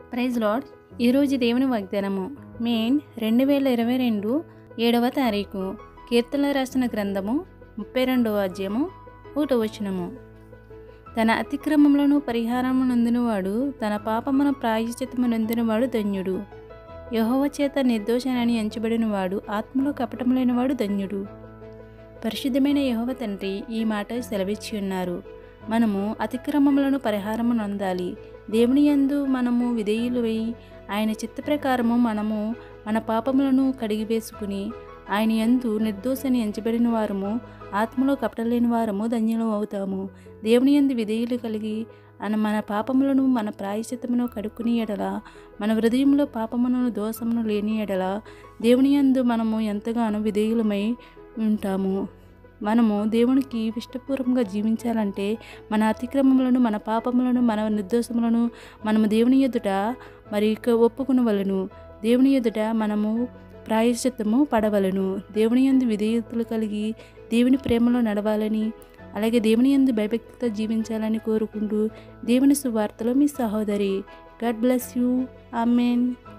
praise lord ఈరోజు దేవుని వాగ్దానము మెయిన్ రెండు వేల ఇరవై రెండు ఏడవ తారీఖు కీర్తనలు రాసిన గ్రంథము ముప్పై రెండవ అధ్యాయము ఒకటో వచనము తన అతిక్రమములను పరిహారము నొందినవాడు తన పాపమున ప్రాయశ్చిత్తము నొందినవాడు ధన్యుడు యహోవ చేత నిర్దోషనని ఎంచబడినవాడు ఆత్మలో కపటం లేనివాడు ధన్యుడు పరిశుద్ధమైన యహోవ తండ్రి ఈ మాట సెలవిచ్చి ఉన్నారు మనము అతిక్రమములను పరిహారము నొందాలి దేవుని యందు మనము విధేయులు వేయి ఆయన చిత్త ప్రకారము మనము మన పాపములను కడిగివేసుకుని ఆయన యందు నిర్దోషని ఎంచబడిన వారము ఆత్మలో కపటలేని వారము ధన్యులు అవుతాము దేవుని యందు విధేయులు కలిగి అన మన పాపములను మన ప్రాయశ్చిత్తమును కడుక్కుని ఎడల మన హృదయంలో పాపమును దోషమును లేని ఎడల దేవుని యందు మనము ఎంతగానో విధేయులమై ఉంటాము మనము దేవునికి ఇష్టపూర్వకంగా జీవించాలంటే మన అతిక్రమములను మన పాపములను మన నిర్దోషములను మనము దేవుని ఎదుట మరి ఇక ఒప్పుకునవలను దేవుని ఎదుట మనము ప్రాయశ్చిత్తము పడవలను దేవుని యందు విధేయతలు కలిగి దేవుని ప్రేమలో నడవాలని అలాగే దేవుని యందు భయభక్తితో జీవించాలని కోరుకుంటూ దేవుని సువార్తలో మీ సహోదరి గాడ్ బ్లెస్ యూ ఆమెన్